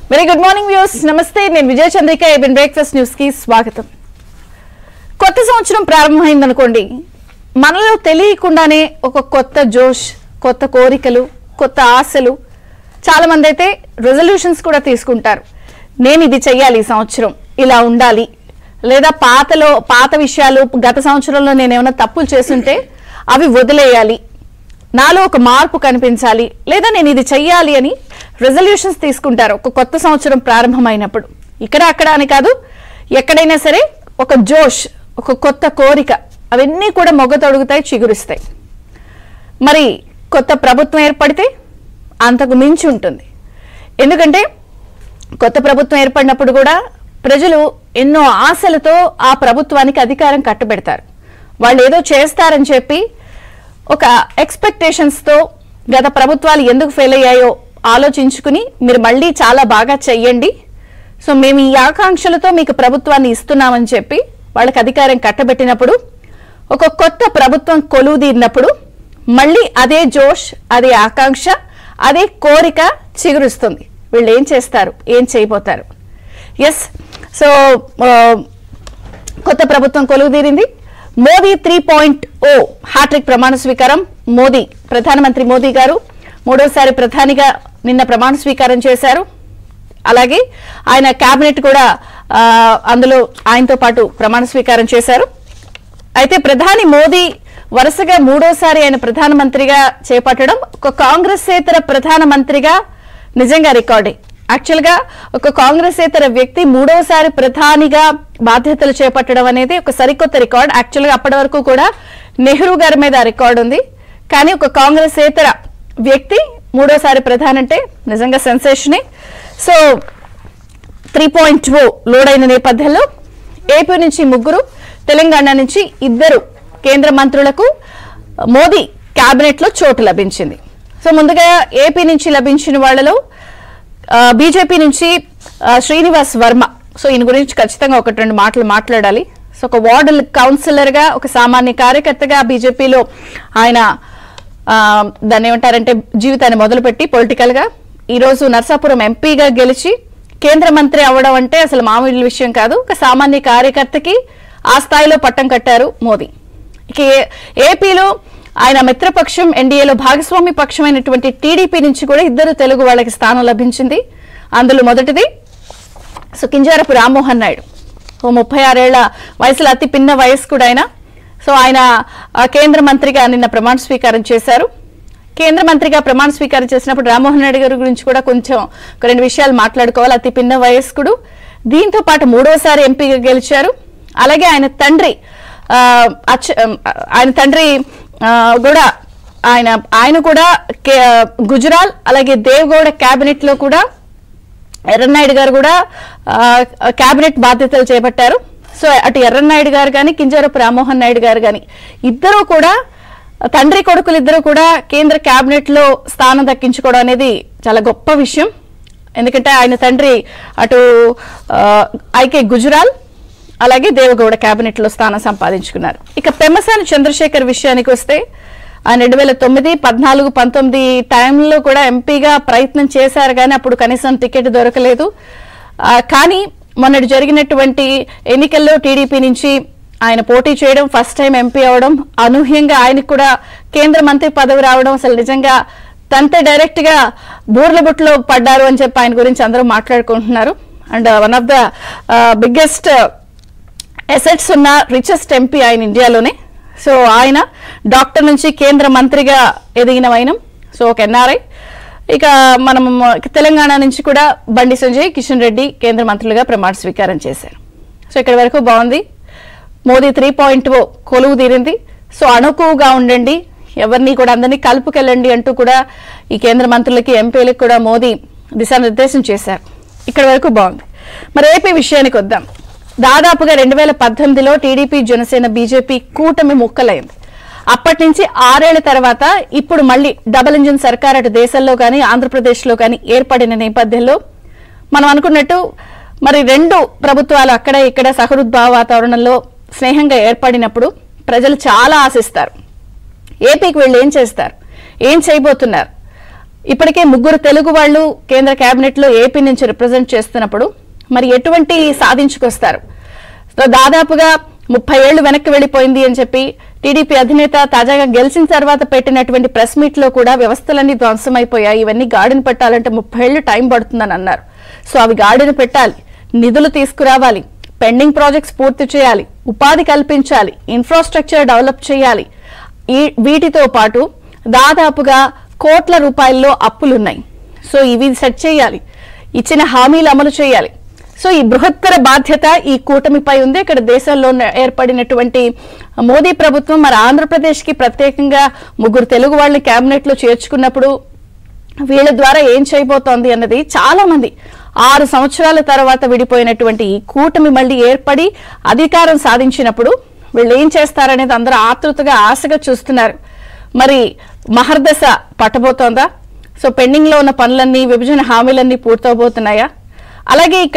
very good morning views నమస్తే నేను Vijaya Chandrika ABN breakfast news కి స్వాగతం కొత్త సంవత్సరం ప్రారంభమైందనుకోండి మనలో తెలియకుండానే ఒక కొత్త జోష్ కొత్త కోరికలు కొత్త ఆశలు చాలా మంది అయితే రెజల్యూషన్స్ కూడా తీసుకుంటారు నేను ఇది చెయ్యాలి ఈ సంవత్సరం ఇలా ఉండాలి లేదా పాతలో పాత విషయాలు గత సంవత్సరంలో నేను ఏమైనా తప్పులు చేస్తుంటే అవి వదిలేయాలి నాలో ఒక మార్పు కనిపించాలి లేదా నేను ఇది చెయ్యాలి అని రెజల్యూషన్స్ తీసుకుంటారు ఒక కొత్త సంవత్సరం ప్రారంభమైనప్పుడు ఇక్కడ అక్కడ అని కాదు ఎక్కడైనా సరే ఒక జోష్ ఒక కొత్త కోరిక అవన్నీ కూడా మొగ్గ తొడుగుతాయి చిగురిస్తాయి మరి కొత్త ప్రభుత్వం ఏర్పడితే అంతకు మించి ఉంటుంది ఎందుకంటే కొత్త ప్రభుత్వం ఏర్పడినప్పుడు కూడా ప్రజలు ఎన్నో ఆశలతో ఆ ప్రభుత్వానికి అధికారం కట్టబెడతారు వాళ్ళు ఏదో చేస్తారని చెప్పి ఒక ఎక్స్పెక్టేషన్స్తో గత ప్రభుత్వాలు ఎందుకు ఫెయిల్ అయ్యాయో ఆలోచించుకుని మీరు మళ్ళీ చాలా బాగా చెయ్యండి సో మేము ఈ ఆకాంక్షలతో మీకు ప్రభుత్వాన్ని ఇస్తున్నామని చెప్పి వాళ్ళకి అధికారం కట్టబెట్టినప్పుడు ఒక కొత్త ప్రభుత్వం కొలువుదీరినప్పుడు మళ్ళీ అదే జోష్ అదే ఆకాంక్ష అదే కోరిక చిగురుస్తుంది వీళ్ళు ఏం చేస్తారు ఏం చేయబోతారు ఎస్ సో కొత్త ప్రభుత్వం కొలువుదీరింది Modi three point O hattrick ప్రమాణ స్వీకారం మోదీ ప్రధానమంత్రి మోదీ గారు మూడోసారి ప్రధానిగా నిన్న ప్రమాణ స్వీకారం చేశారు అలాగే ఆయన కేబినెట్ కూడా ఆ, అందులో ఆయనతో పాటు ప్రమాణ స్వీకారం చేశారు అయితే ప్రధాని మోదీ వరుసగా మూడోసారి ఆయన ప్రధానమంత్రిగా చేపట్టడం ఒక కాంగ్రెసేతర ప్రధానమంత్రిగా నిజంగా రికార్డే యాక్చువల్ గా ఒక కాంగ్రెసేతర వ్యక్తి మూడోసారి ప్రధానిగా బాధ్యతలు చేపట్టడం అనేది ఒక సరికొత్త రికార్డ్ యాక్చువల్ గా అప్పటి వరకు కూడా నెహ్రూ గారి మీద ఆ రికార్డు ఉంది కానీ ఒక కాంగ్రెసేతర వ్యక్తి మూడోసారి ప్రధాని అంటే నిజంగా సెన్సేషనే so three point O load అయిన నేపథ్యంలో ఏపీ నుంచి ముగ్గురు తెలంగాణ నుంచి ఇద్దరు కేంద్ర మంత్రులకు మోదీ కేబినెట్ లో చోటు లభించింది సో ముందుగా ఏపీ నుంచి లభించిన వాళ్ళలో బీజేపీ నుంచి ఆ, శ్రీనివాస్ వర్మ సో ఈయన గురించి ఖచ్చితంగా ఒకటి రెండు మాటలు మాట్లాడాలి సో ఒక వార్డు కౌన్సిలర్ గా ఒక సామాన్య కార్యకర్తగా బీజేపీలో ఆయన ఆ, దాన్ని ఏమంటారంటే జీవితాన్ని మొదలుపెట్టి పొలిటికల్ గా ఈ రోజు నర్సాపురం ఎంపీగా గెలిచి కేంద్ర మంత్రి అవ్వడం అంటే అసలు మామూలు విషయం కాదు ఒక సామాన్య కార్యకర్తకి ఆ స్థాయిలో పట్టం కట్టారు మోదీ ఇక ఏ- ఏపీలో ఆయన మిత్రపక్షం ఎన్డీఏలో భాగస్వామి పక్షమైనటువంటి టీడీపీ నుంచి కూడా ఇద్దరు తెలుగు వాళ్ళకి స్థానం లభించింది అందులో మొదటిది సో కింజారపు రామ్మోహన్ నాయుడు ఓ ముప్పై ఆరేళ్ల వయసులో అతి పిన్న వయస్కుడు ఆయన సో ఆయన ఆ, కేంద్ర మంత్రిగా నిన్న ప్రమాణ స్వీకారం చేశారు కేంద్ర మంత్రిగా ప్రమాణ స్వీకారం చేసినప్పుడు రామ్మోహన్ నాయుడు గారి గురించి కూడా కొంచెం ఒక రెండు విషయాలు మాట్లాడుకోవాలి అతి పిన్న వయస్కుడు దీంతో పాటు మూడోసారి ఎంపీగా గెలిచారు అలాగే ఆయన తండ్రి ఆ, అచ్చ- ఆయన తండ్రి ఆ, కూడా ఆయన ఆయన కూడా కే- గుజరాల్ అలాగే దేవగౌడ కేబినెట్ లో కూడా ఎర్రన్నాయుడు గారు కూడా ఆ, కేబినెట్ బాధ్యతలు చేపట్టారు సో అటు ఎర్రన్నాయుడు గారు కానీ కింజరపు రామ్మోహన్ నాయుడు గారు కానీ ఇద్దరూ కూడా తండ్రి కొడుకులు ఇద్దరు కూడా కేంద్ర కేబినెట్ లో స్థానం దక్కించుకోవడం అనేది చాలా గొప్ప విషయం ఎందుకంటే ఆయన తండ్రి అటు ఆ, ఐకే గుజరాల్ అలాగే దేవగౌడ కేబినెట్ లో స్థానం సంపాదించుకున్నారు ఇక పెమ్మసాని చంద్రశేఖర్ విషయానికి వస్తే ఆయన రెండు వేల తొమ్మిది పద్నాలుగు పంతొమ్మిది టైంలో కూడా ఎంపీగా ప్రయత్నం చేశారు కానీ అప్పుడు కనీసం టికెట్ దొరకలేదు ఆ, కానీ మొన్నటి జరిగినటువంటి ఎన్నికల్లో టీడీపీ నుంచి ఆయన పోటీ చేయడం ఫస్ట్ టైం ఎంపీ అవడం అనూహ్యంగా ఆయనకు కూడా కేంద్ర మంత్రి పదవి రావడం అసలు నిజంగా తంతే డైరెక్ట్ గా బూర్ల బుట్లో పడ్డారు అని చెప్పి ఆయన గురించి అందరూ మాట్లాడుకుంటున్నారు and one of the biggest assets ఉన్న రిచెస్ట్ ఎంపీ ఆయన ఇండియాలోనే సో ఆయన డాక్టర్ నుంచి కేంద్ర మంత్రిగా ఎదిగిన వైనం సో ఒక ఎన్ఆర్ఐ ఇక మనం తెలంగాణ నుంచి కూడా బండి సంజయ్ కిషన్ రెడ్డి కేంద్ర మంత్రులుగా ప్రమాణ స్వీకారం చేశారు సో ఇక్కడి వరకు బాగుంది మోదీ త్రీ పాయింట్ ఓ కొలువు తీరింది సో అణుకువగా ఉండండి ఎవరిని కూడా అందరినీ కలుపుకెళ్ళండి అంటూ కూడా ఈ కేంద్ర మంత్రులకి ఎంపీలకు కూడా మోదీ దిశానిర్దేశం చేశారు ఇక్కడి వరకు బాగుంది మరి ఏపీ విషయానికి వద్దాం దాదాపుగా రెండు వేల పద్దెనిమిదిలో టీడీపీ జనసేన బీజేపీ కూటమి ముక్కలైంది అప్పటి నుంచి ఆరేళ్ల తర్వాత ఇప్పుడు మళ్ళీ డబుల్ ఇంజిన్ సర్కార్ అటు దేశంలో కానీ ఆంధ్రప్రదేశ్లో కానీ ఏర్పడిన నేపథ్యంలో మనం అనుకున్నట్టు మరి రెండు ప్రభుత్వాలు అక్కడ ఇక్కడ సహృద్భావ వాతావరణంలో స్నేహంగా ఏర్పడినప్పుడు ప్రజలు చాలా ఆశిస్తారు ఏపీకి వెళ్ళి ఏం చేస్తారు ఏం చేయబోతున్నారు ఇప్పటికే ముగ్గురు తెలుగు వాళ్ళు కేంద్ర కేబినెట్ లో ఏపీ నుంచి రిప్రజెంట్ చేస్తున్నప్పుడు మరి ఎటువంటి సాధించుకొస్తారు సో దాదాపుగా ముప్పై ఏళ్లు వెనక్కి వెళ్ళిపోయింది అని చెప్పి టీడీపీ అధినేత తాజాగా గెలిచిన తర్వాత పెట్టినటువంటి ప్రెస్ మీట్ లో కూడా వ్యవస్థలన్నీ ధ్వంసమైపోయాయి ఇవన్నీ గాడిని పెట్టాలంటే ముప్పై ఏళ్లు టైం పడుతుందని అన్నారు సో అవి గాడిని పెట్టాలి నిధులు తీసుకురావాలి పెండింగ్ ప్రాజెక్ట్స్ పూర్తి చేయాలి ఉపాధి కల్పించాలి ఇన్ఫ్రాస్ట్రక్చర్ డెవలప్ చేయాలి ఈ వీటితో పాటు దాదాపుగా కోట్ల రూపాయల్లో అప్పులున్నాయి సో ఇవి సెట్ చేయాలి ఇచ్చిన హామీలు అమలు చేయాలి సో ఈ బృహత్తర బాధ్యత ఈ కూటమిపై ఉంది ఇక్కడ దేశంలో ఉన్న- ఏర్పడినటువంటి మోదీ ప్రభుత్వం మరి ఆంధ్రప్రదేశ్ కి ప్రత్యేకంగా ముగ్గురు తెలుగు వాళ్ళని కేబినెట్ లో చేర్చుకున్నప్పుడు వీళ్ళ ద్వారా ఏం చేయబోతోంది అన్నది చాలా మంది ఆరు సంవత్సరాల తర్వాత విడిపోయినటువంటి ఈ కూటమి మళ్ళీ ఏర్పడి అధికారం సాధించినప్పుడు వీళ్ళు ఏం చేస్తారనేది అందరూ ఆతృతగా ఆశగా చూస్తున్నారు మరి మహర్దశ పట్టబోతోందా సో పెండింగ్ లో ఉన్న పనులన్నీ విభజన హామీలన్నీ పూర్తవబోతున్నాయా అలాగే